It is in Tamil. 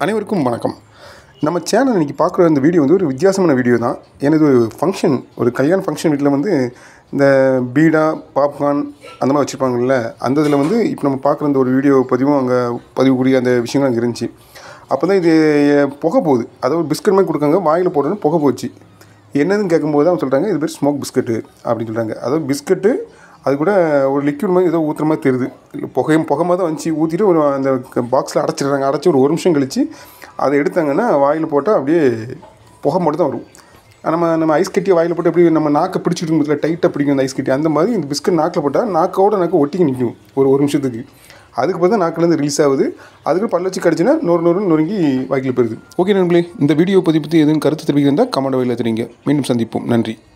அனைவருக்கும் வணக்கம் நம்ம சேனல் இன்றைக்கி பார்க்குற இந்த வீடியோ வந்து ஒரு வித்தியாசமான வீடியோ தான் எனது ஒரு ஃபங்க்ஷன் ஒரு கல்யாண ஃபங்க்ஷன் வீட்டில் வந்து இந்த பீடா பாப்கார்ன் அந்த மாதிரி வச்சுருப்பாங்கல்ல அந்த இதில் வந்து இப்போ நம்ம பார்க்குற இந்த ஒரு வீடியோ பதிவும் அங்கே பதிவுக்கூடிய அந்த விஷயங்கள் அங்கே இருந்துச்சு அப்போ தான் இது எ, புகை போகுது அதாவது பிஸ்கட் மாதிரி கொடுக்காங்க வாயில் போடணும் புகை போச்சு என்னதுன்னு கேட்கும்போது அவங்க சொல்கிறாங்க இது பேர் ஸ்மோக் பிஸ்கட்டு அப்படின்னு சொல்கிறாங்க அதாவது பிஸ்கட்டு அது கூட ஒரு லிக்விட் மாதிரி ஏதோ ஊற்றுற மாதிரி தெரியுது இல்லை புகையும் புகை மாதிரி தான் வந்துச்சு ஊற்றிட்டு ஒரு அந்த பாக்ஸில் அடைச்சிடுறாங்க அடைச்சி ஒரு ஒரு நிமிஷம் கழிச்சு அதை எடுத்தாங்கன்னா வாயில் போட்டால் அப்படியே புகை மட்டும் தான் வரும் நம்ம நம்ம ஐஸ் கட்டியை வாயில் போட்டு எப்படி நம்ம நாக்கை பிடிச்சிட்டு இருக்கும்போது டைட்டாக பிடிக்கும் அந்த ஐஸ் கட்டி அந்த மாதிரி இந்த பிஸ்கட் நாக்கில் போட்டால் நாக்கோட நாக்கு ஒட்டிக்கி நிற்கும் ஒரு ஒரு நிமிஷத்துக்கு அதுக்கு பிறகு தான் நாக்கிலேருந்து ரிலீஸ் ஆகுது அதுக்கு பல்ல வச்சு கடிச்சுன்னா நொறு நொறு நொறுங்கி வாய்க்கில் போயிருது ஓகே நண்பர்களே இந்த வீடியோ பற்றி பற்றி எதுவும் கருத்து தெரிவிக்கிறதா கமெண்ட் வகையில் தெரியுங்க மீண்டும் சந்திப்போம் நன்றி